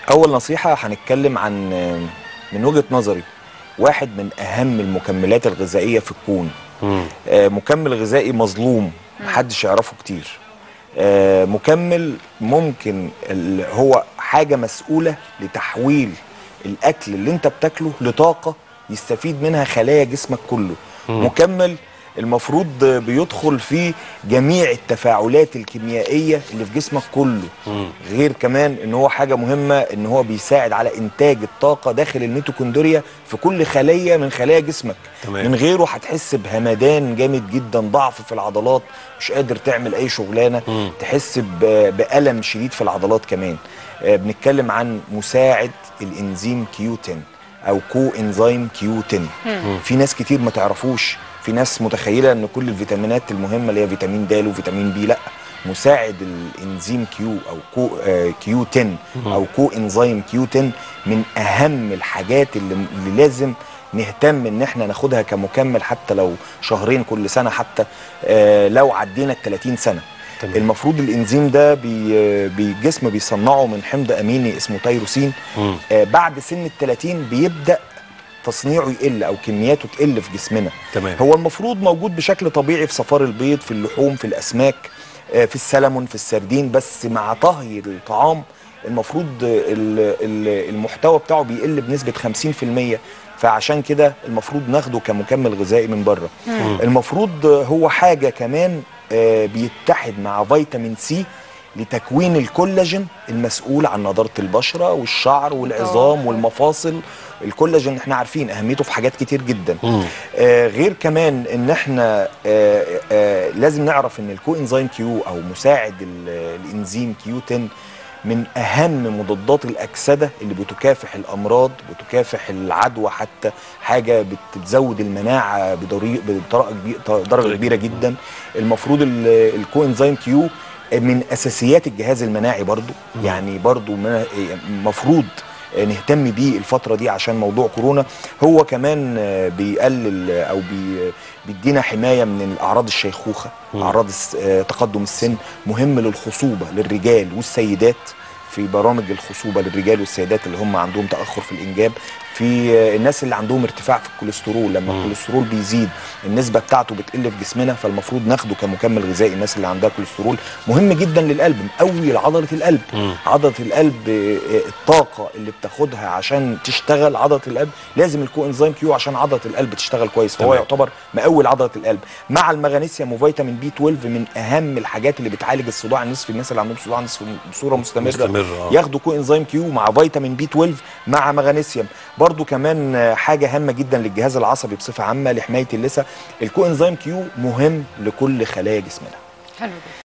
اول نصيحه هنتكلم عن من وجهه نظري واحد من اهم المكملات الغذائيه في الكون مم. آه، مكمل غذائي مظلوم محدش يعرفه كتير آه، مكمل ممكن ال- هو حاجه مسؤوله لتحويل الاكل اللي انت بتاكله لطاقه يستفيد منها خلايا جسمك كله مكمل المفروض بيدخل في جميع التفاعلات الكيميائيه اللي في جسمك كله مم. غير كمان ان هو حاجه مهمه ان هو بيساعد على انتاج الطاقه داخل الميتوكوندريا في كل خليه من خلايا جسمك تمام. من غيره هتحس بهمدان جامد جدا ضعف في العضلات مش قادر تعمل اي شغلانه مم. تحس ب- بالم شديد في العضلات كمان آه، بنتكلم عن مساعد الانزيم كيو 10 او كو انزيم كيو 10 في ناس كتير ما تعرفوش في ناس متخيله ان كل الفيتامينات المهمه اللي هي فيتامين د وفيتامين بي لا مساعد الانزيم كيو او كو آه كيو 10 او كو انزيم كيو 10 من اهم الحاجات اللي, اللي لازم نهتم ان احنا ناخدها كمكمل حتى لو شهرين كل سنه حتى آه لو عدينا ال 30 سنه تمام. المفروض الانزيم ده بي بي- الجسم بيصنعه من حمض اميني اسمه تيروسين مم. آه بعد سن ال 30 بيبدا تصنيعه يقل او كمياته تقل في جسمنا تمام. هو المفروض موجود بشكل طبيعي في صفار البيض في اللحوم في الاسماك آه، في السلمون في السردين بس مع طهي الطعام المفروض ال- ال- المحتوى بتاعه بيقل بنسبه 50% فعشان كده المفروض ناخده كمكمل غذائي من بره المفروض هو حاجه كمان آه، بيتحد مع فيتامين سي لتكوين الكولاجين المسؤول عن نضاره البشره والشعر والعظام والمفاصل الكولاجين احنا عارفين اهميته في حاجات كتير جدا مم. آه غير كمان ان احنا آه آه لازم نعرف ان الكو انزيم كيو او مساعد ال- الانزيم كيو 10 من اهم مضادات الاكسده اللي بتكافح الامراض بتكافح العدوى حتى حاجه بت- بتزود المناعه بدري- بطريقه كبيره درجه كبيره جدا المفروض ال- الكو انزيم كيو من اساسيات الجهاز المناعي برضو يعني برضو ما- مفروض نهتم بيه الفترة دي عشان موضوع كورونا هو كمان آه، بيقلل آه، أو بي بيدينا حماية من الأعراض الشيخوخة أعراض الس- آه، تقدم السن مهم للخصوبة للرجال والسيدات في برامج الخصوبة للرجال والسيدات اللي هم عندهم تأخر في الإنجاب في آه، الناس اللي عندهم ارتفاع في الكوليسترول لما الكوليسترول بيزيد النسبة بتاعته بتقل في جسمنا فالمفروض ناخده كمكمل غذائي الناس اللي عندها كوليسترول مهم جدا للقلب مقوي لعضلة القلب مم. عضله القلب آه، الطاقه اللي بتاخدها عشان تشتغل عضله القلب لازم الكو انزيم كيو عشان عضله القلب تشتغل كويس فهو تمام. يعتبر مقوي لعضله القلب مع المغنيسيوم وفيتامين بي 12 من اهم الحاجات اللي بتعالج الصداع النصفي الناس اللي عندهم صداع نصفي بصوره مستمره مستمر، آه. ياخدوا كو انزيم كيو مع فيتامين بي 12 مع مغنيسيوم برضو كمان آه، حاجه هامه جدا للجهاز العصبي بصفه عامه لحمايه اللثه الكو انزيم كيو مهم لكل خلايا جسمنا حلو جدا